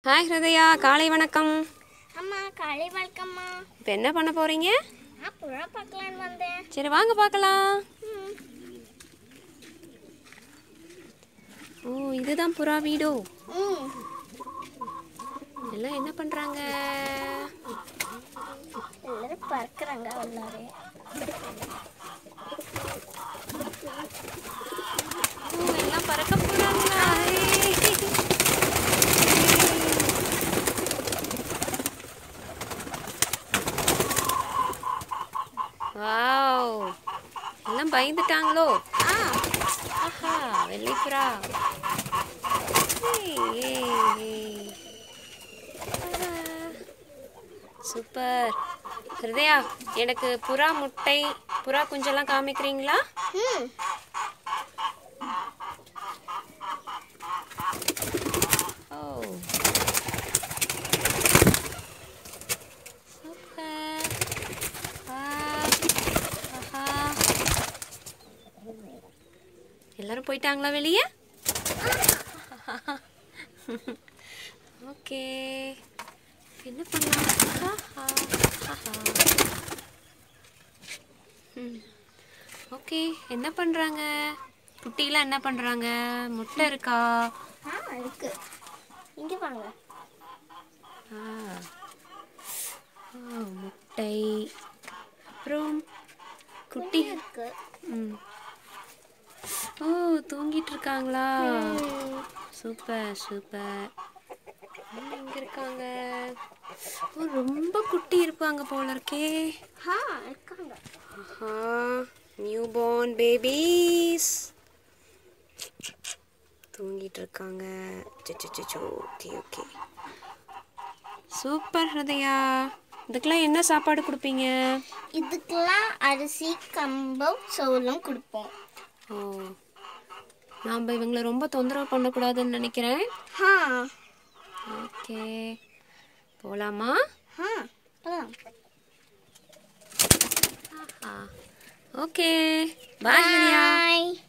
Hi ஹிருதயா காலை வணக்கம் அம்மா காலை வணக்கம்மா இப்போ என்ன பண்ண போகிறீங்க நான் புறா பார்க்கலான்னு வந்தேன் சரி வாங்க பார்க்கலாம் ம். ஓ இதுதான் புறா வீடோ ம் எல்லாம் என்ன பண்ணுறாங்க எல்லாரும் பறக்குறாங்க எல்லாரும் ஓ எல்லாம் பறக்க போகிறாங்களா வாவ் எல்லாம் பயந்துட்டாங்களோ ஆ ஆஹா வெள்ளிப்புறா ஏய், ஏய், ஏய். ஆஹா. சூப்பர் ஹிருதயா எனக்கு புறா முட்டை புறா குஞ்செல்லாம் காமிக்கிறீங்களா ம் ஓ சூப்பர் ஆஹா எல்லாரும் போயிட்டாங்களா வெளியே ஓகே என்ன பண்ணலாம் ஆஹா, ஆஹா. ம். ஓகே என்ன பண்ணுறாங்க குட்டிலாம் என்ன பண்ணுறாங்க முட்டை இருக்கா ஆ இருக்கு இங்கே பாருங்க ஆ ஆ, முட்டை அப்புறம் குட்டி இருக்கு ம் ஓ தூங்கிட்டு இருக்காங்களா ம். சூப்பர் சூப்பர் இங்க இருக்காங்க ஓ ரொம்ப குட்டி இருப்பாங்க போல இருக்கே ஆ இருக்காங்க ஆஹா நியூ பார்ன் பேபிஸ் தூங்கிட்டு இருக்காங்க சச்சோ ஓகே ஓகே சூப்பர் ஹிருதயா இதுக்கெல்லாம் என்ன சாப்பாடு கொடுப்பீங்க இதுக்கெல்லாம் அரிசி கம்பம் சோளம் கொடுப்போம் ஓ நாம் இவங்களை ரொம்ப தொந்தரவு பண்ணக்கூடாதுன்னு நினைக்கிறேன் ஆ ஓகே போகலாமா ஆ போலாம் ஓகே பாய் ஹிருதயா பாய்